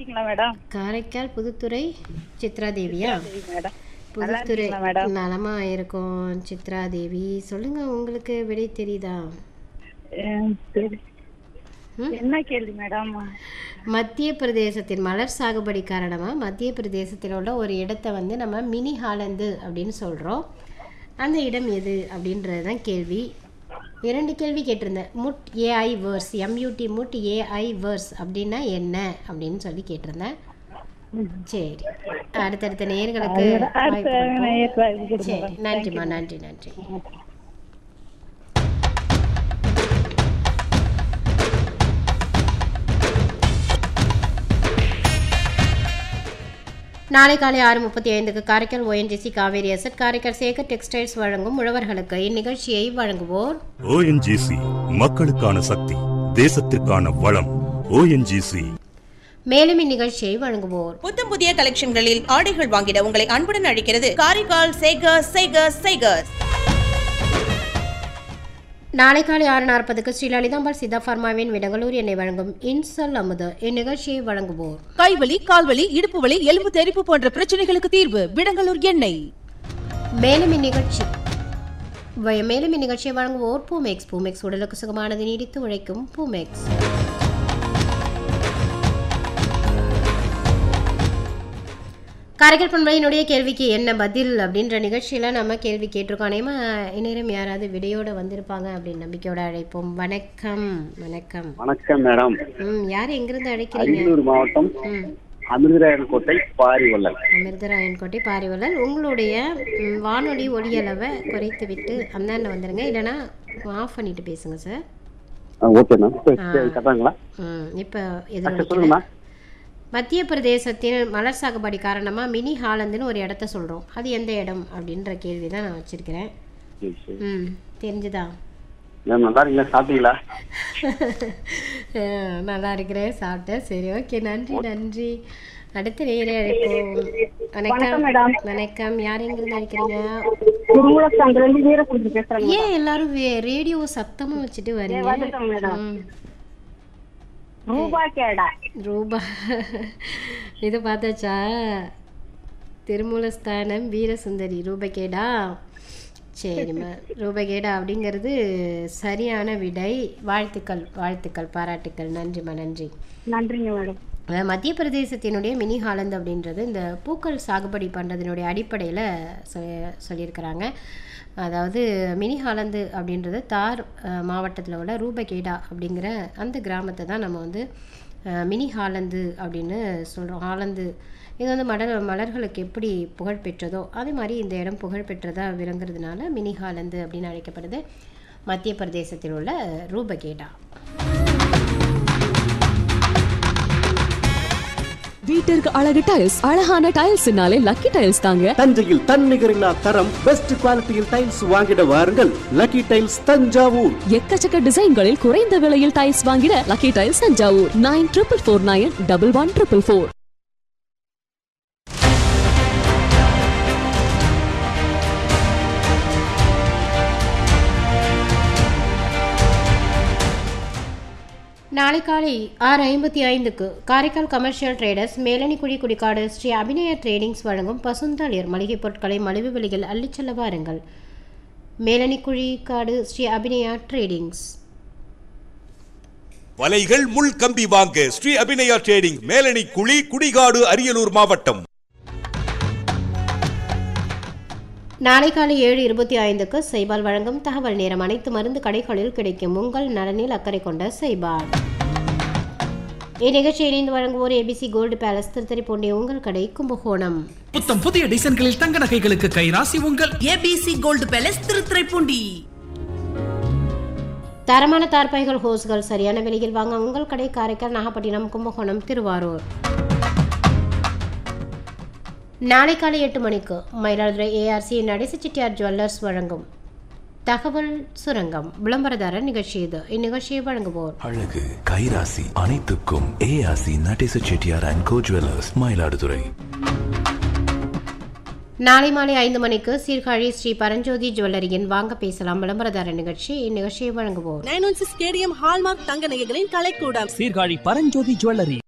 இருக்கீங்களா மேடம் காரைக்கால் புதுத்துறை சித்ரா தேவியா சரி மேடம் நல்லா புதுத்துறை இருக்கீங்களா மேடம் நலமா இருக்கும் சித்ரா தேவி சொல்லுங்க உங்களுக்கு விடை தெரியுதா அஹ், சரி ம்? என்ன கேள்வி மேடம் மத்திய பிரதேசத்தின் மலர் சாகுபடி காரணமாக மத்திய பிரதேசத்தில் உள்ள ஒரு இடத்தை வந்து நம்ம மினி ஹாலந்து அப்படின்னு சொல்கிறோம் அந்த இடம் எது அப்படின்றது தான் கேள்வி இரண்டு கேள்வி கேட்டிருந்தேன் mud AI wares MUD mud AI wares அப்படின்னா என்ன அப்படின்னு சொல்லி கேட்டிருந்தேன் சரி அடுத்தடுத்த நேயர்களுக்கு அடுத்த வாய்ப்பு கொடுப்போம். நேயருக்கு வாய்ப்பு கொடுங்க சரி மேடம். நன்றிம்மா நன்றி நன்றி நாளை காலை ஆறு முப்பத்தி ஐந்துக்கு Karaikal ONGC Cauvery asset Karaikal Sekar textiles வழங்கும் உழவர்களுக்கு இந்நிகழ்ச்சியை வழங்குவோர் ஓஎன்ஜிசி மக்களுக்கான சக்தி தேசத்திற்கான வளம் ஓஎன்ஜிசி மேலும் இந்நிகழ்ச்சியை வழங்குவோர் புத்தம் புதிய கலெக்ஷன்களில் ஆடைகள் வாங்கிட உங்களை அன்புடன் அழைக்கிறது காரைக்கால் சேகர் சேகர் சேகர் நாளை காலை ஆறு நாற்பதுக்கு ஸ்ரீ லலிதாம்பாள் சித்தா ஃபார்மாவின் விடங்களூர் எண்ணெய் வழங்கும் இன்சல் அமுது இந்நிகழ்ச்சியை வழங்குவோர் கைவலி கால்வலி இடுப்பு வலி எலும்பு தெறிப்பு போன்ற பிரச்சனைகளுக்கு தீர்வு விடங்கலூர் எண்ணெய் மேலும் இந்நிகழ்ச்சி வ- மேலும் இந்நிகழ்ச்சியை வழங்குவோர் பூமெக்ஸ் பூமெக்ஸ் உடலுக்கு சுகமானது நீடித்து உழைக்கும் பூமெக்ஸ் காரைக்கால் பண்பையினுடைய கேள்விக்கு என்ன பதில் அப்படின்ற நிகழ்ச்சியில் நம்ம கேள்வி கேட்டிருக்கோம் அநேகமா இந்நேரம் யாராவது விடையோட வந்திருப்பாங்க அப்படின்னு நம்பிக்கையோட அழைப்போம் வணக்கம் வணக்கம் வணக்கம் மேடம் ம் யார் எங்கிருந்து அழைக்கிறீங்க அரியலூர் மாவட்டம் ம் அமிர்தராயன் கோட்டை பாரிவள்ளல் அமிர்தராயன்கோட்டை பாரிவலல் உங்களுடைய ம், வானொலி ஒளியளவை குறைத்து விட்டு அந்தாண்ட வந்துடுங்க இல்லைன்னா ஆஃப் பண்ணிட்டு பேசுங்க சார் ஓகே மேம் கரெக்டாங்களா ம் இப்போ எது அச்சா, சொல்லுங்கம்மா மத்திய பிரதேசத்தில் மலர் சாகுபடி காரணமாக மினி ஹாலந்துன்னு ஒரு இடத்த சொல்கிறோம் அது எந்த இடம் அப்படின்ற கேள்வி தான் நான் வச்சுருக்கிறேன் சரி சரி ம் தெரிஞ்சுதா மேம் நல்லா இருக்கீங்களா சாப்பிட்டீங்களா அஹ், நல்லா இருக்கிறேன் சாப்பிட்டேன் சரி ஓகே நன்றி நன்றி அடுத்த நேரே அழைப்போம் வணக்கம் மேடம். வணக்கம் யார் எங்கிருந்து அழைக்கிறீங்க திருமூலஸ்தானத்துல வீரசுந்தரி பேசுறேன் ஏன் எல்லாரும் வே- ரேடியோ சத்தமா வச்சுட்டு வரீங்க வந்துட்டோம் மேடம். ம், ரூபா கேடா ரூபா இது பார்த்தாச்சா திருமூலஸ்தானம் வீரசுந்தரி ரூபகேடா சரிம்மா ரூபகேடா அப்படிங்கிறது சரியான விடை வாழ்த்துக்கள் வாழ்த்துக்கள் பாராட்டுக்கள் நன்றிம்மா நன்றி நன்றிங்க மேடம் அஹ் மத்திய பிரதேசத்தினுடைய மினி ஹாலந்து அப்படின்றது இந்த பூக்கள் சாகுபடி பண்ணுறதுனுடைய அடிப்படையில் சொ- சொல்லியிருக்கிறாங்க அதாவது மினி ஹாலந்து அப்படின்றது தார் மாவட்டத்தில் உள்ள ரூபகேடா அப்படிங்கிற அந்த கிராமத்தை தான் நம்ம வந்து அஹ், மினி ஹாலந்து அப்படின்னு சொல்கிறோம் ஹாலந்து இது வந்து மலர் மலர்களுக்கு எப்படி புகழ் பெற்றதோ அதே மாதிரி இந்த இடம் புகழ் பெற்றதாக விளங்குறதுனால மினி ஹாலந்து அப்படின்னு அழைக்கப்படுது மத்திய பிரதேசத்தில் உள்ள ரூபகேடா வீட்டிற்கு அழகு டைல்ஸ் அழகான டைல்ஸ்னாலே லக்கி டைல்ஸ் தாங்க தஞ்சையில் தன்னிகரில்லா தரம் பெஸ்ட் குவாலிட்டியில் டைல்ஸ் வாங்கிட வாருங்கள் லக்கி டைல்ஸ் தஞ்சாவூர் எக்கச்சக்க டிசைன்களில் குறைந்த விலையில் டைல்ஸ் வாங்கிட lucky tiles Thanjavur nine triple four nine double one triple four நாளை காலை ஆறு ஐம்பத்தி ஐந்துக்கு Karaikal commercial traders Melanikkudi Kudikkadu Sri Abhinaya tradings வழங்கும் பசுந்தளிர் மளிகைப் பொருட்களை மலிவு விலையில் அள்ளிச் செல்ல வாருங்கள் மேலணிக்குழி காடு ஸ்ரீ அபிநயா ட்ரேடிங்ஸ் வலைகள் முள் கம்பி வாங்க ஸ்ரீ அபிநயா ட்ரேடிங் மேலணி குழி குடிகாடு அரியலூர் மாவட்டம் நாளை காலை ஏழு இருபத்தி ஐந்துக்கு சைபால் வழங்கும் தகவல் நேரம் அனைத்து மருந்து கடைகளில் கிடைக்கும் உங்கள் நலனில் அக்கறை கொண்ட சைபால் இந்நிகழ்ச்சியை இணைந்து வழங்குவோர் ஏபிசி கோல்டு பேலஸ் திருத்தறிப்பூண்டி உங்கள் கடை கும்பகோணம் புத்தம் புதிய டிசைன்களில் தங்க நகைகளுக்கு கைராசி உங்கள் ஏபிசி கோல்டு பேலஸ் திருத்துறைப்பூண்டி தரமான தார்பாய்கள் ஹோஸ்கள் சரியான விலையில் வாங்க உங்கள் கடை காரைக்கால் நாகப்பட்டினம் கும்பகோணம் திருவாரூர் நாளை காலை எட்டு மணிக்கு மயிலாடுதுறை ஏஆர்சி நடேச செட்டியார் ஜுவல்லர்ஸ் வழங்கும் தகவல் சுரங்கம் விளம்பரதாரர் நிகழ்ச்சி இது இந்நிகழ்ச்சியை வழங்குவோர் அழகு கைராசி அனைத்துக்கும் ஏஆசி Nadesa Chettiar and co jewellers Mayiladuthurai நாளை மாலை ஐந்து மணிக்கு சீர்காழி ஸ்ரீ பரஞ்சோதி ஜுவல்லரியின் வாங்க பேசலாம் விளம்பரதாரர் நிகழ்ச்சி இந்நிகழ்ச்சியை வழங்குவோர் nine one six KDM hallmark தங்க நகைகளின் கலைக்கூடம் சீர்காழி பரஞ்சோதி ஜுவல்லரி